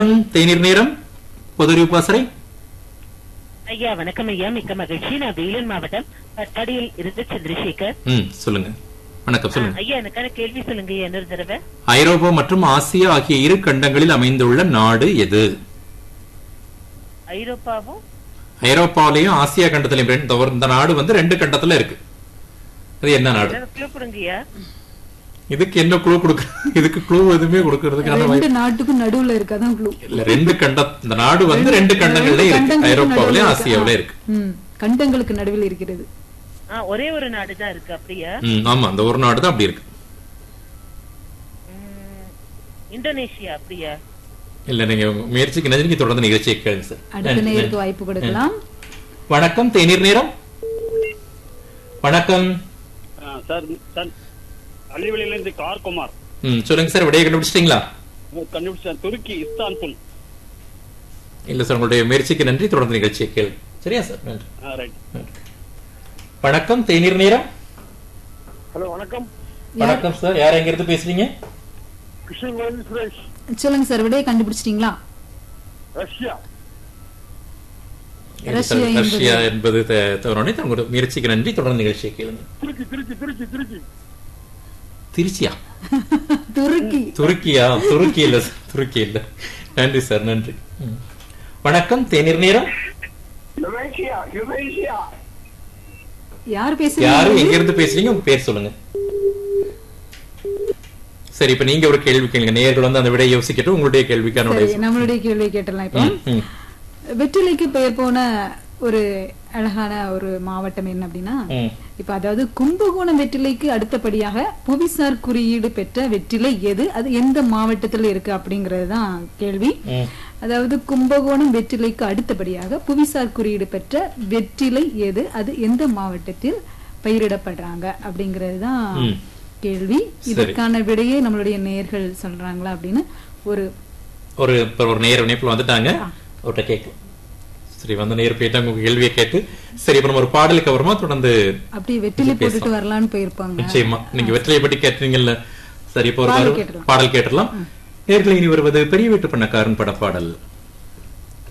தேநீர் நேரம் பொது பாசறை ஐயா வணக்கம் ஐயா மிக்க மகிழ்ச்சி நான் வேலூர் மாவட்டம் பட்டாடியில் இருந்து சந்திரசேகர் ம் சொல்லுங்க வணக்கம் ஆ, சொல்லுங்க ஐயா எனக்கான கேள்வி சொல்லுங்க ஐயா இன்னொரு தடவை ஐரோப்பா மற்றும் ஆசியா ஆகிய இரு கண்டங்களில் அமைந்துள்ள நாடு எது ஐரோப்பாவும் ஐரோப்பாவிலையும் ஆசியா கண்டத்திலையும் ரெண்டு- இந்த ஒரு- இந்த நாடு வந்து ரெண்டு கண்டத்துல இருக்கு அது என்ன நாடு ஏதாவது clue கொடுங்க ஐயா இதுக்கு என்ன குழு கொடுக்க இதுக்கு குழு எதுவுமே கொடுக்கறதுக்கான ரெண்டு வாய்ப்பு நாட்டுக்கும் நடுவுல இருக்காதான் க்ளூ இல்ல ரெண்டு கண்ட இந்த நாடு வந்து ரெண்டு கண்டங்கள்ல இருக்கு ஐரோப்பாவிலயும் ஆசியாவிலயும் இருக்கு ம் கண்டங்களுக்கு நடுவில் இருக்கிறது ஆ, ஒரே ஒரு நாடு தான் இருக்கு அப்படியா ம், ஆமா அந்த ஒரு நாடு தான் அப்படி இருக்கு ம், இந்தோனேஷியா அப்படியா இல்ல நீங்க உங்க முயற்சிக்கு நன்றி தொடர்ந்து நிகழ்ச்சியை கேளுங்க சார் அடுத்த நன்றி, நேருக்கு நன்றி. வாய்ப்பு கொடுக்கலாம் வணக்கம் தேநீர் நேரம் வணக்கம் ஆ, சார் சார் அள்ளிவெளியிலிருந்து கார் குமார் ம் சொல்லுங்க சார் விடையை கண்டுபிடிச்சிட்டீங்களா கண்டுபிடிச்ச துருக்கி இஸ்தான்புல் இல்ல சார் உங்களுடைய முயற்சிக்கு நன்றி தொடர்ந்து நிகழ்ச்சியை கேளு சரியா சார் நன்றி ஆ, ரைட் நன்றி. வணக்கம் தேநீர் நேரம் ஹலோ வணக்கம் வணக்கம் சார் யார் எங்க இருந்து பேசுறீங்க கிருஷ்ணன் சுரேஷ் சொல்லுங்க சார் விடையை கண்டுபிடிச்சிட்டீங்களா ரஷ்யா இல்ல ரஷ்யா சார், என்பது- ரஷ்யா என்பது த- தவறானே உங்களுடைய முயற்சிக்கு நன்றி தொடர்ந்து நிகழ்ச்சியை கேளுங்க திருச்சி திருச்சி திருச்சி திருச்சி திருச்சியா துருக்கி துருக்கியா துருக்கி இல்ல சார், துருக்கி இல்ல நன்றி சார் நன்றி ம். வணக்கம் தேநீர் நேரம் யுரேஷியா யுரேஷியா யார் யாரு பேசுறீங்க எங்க இருந்து பேசுறீங்க உங்க பேர் சொல்லுங்க சரி இப்ப நீங்க ஒரு கேள்வி கேளுங்க நேயர்கள் வந்து அந்த விடையை யோசிக்கட்டும் உங்களுடைய கேள்விக்கான சரி விடையை நம்மளுடைய கேள்வி கேட்டலாம் இப்போ ம், ம். வெற்றிலைக்கு பெயர் போன ஒரு அழகான ஒரு மாவட்டம் என்ன அப்படின்னா ம். இப்ப அதாவது கும்பகோணம் வெற்றிலைக்கு அடுத்தபடியாக புவிசார் குறியீடு பெற்ற வெற்றிலை எது அது எந்த மாவட்டத்துல இருக்கு அப்படிங்கறது தான் கேள்வி ம். அதாவது கும்பகோணம் வெற்றிலைக்கு அடுத்தபடியாக புவிசார் குறியீடு பெற்ற வெற்றிலை எது அது எந்த மாவட்டத்தில் பயிரிடப்படுறாங்க அப்படிங்கிறது தான் ம். கேள்வி இதற்கான விடையை நம்மளுடைய நேயர்கள் சொல்றாங்களா அப்படின்னு ஒரு ஒரு இப்ப ஒரு நேர் இணைப்புல வந்துட்டாங்க அவர்கிட்ட கேட்கலாம் சரி வந்து நேர் போயிட்டு உங்க கேள்வியை கேட்டு சரி இப்ப நம்ம ஒரு பாடலுக்கு அப்புறமா தொடர்ந்து அப்படியே வெற்றிலை போட்டுட்டு வரலான்னு போயிருப்பாங்க நிச்சயமா நீங்க வெற்றிலையை பற்றி கேட்டீங்கல்ல சரி இப்போ ஒரு பாடல் பாடல் கேட்டுடலாம். பாடல் கேட்டுடலாம் நேர்களை இனி வருவது பெரிய வீட்டு பண்ணக்காரன் பட பாடல்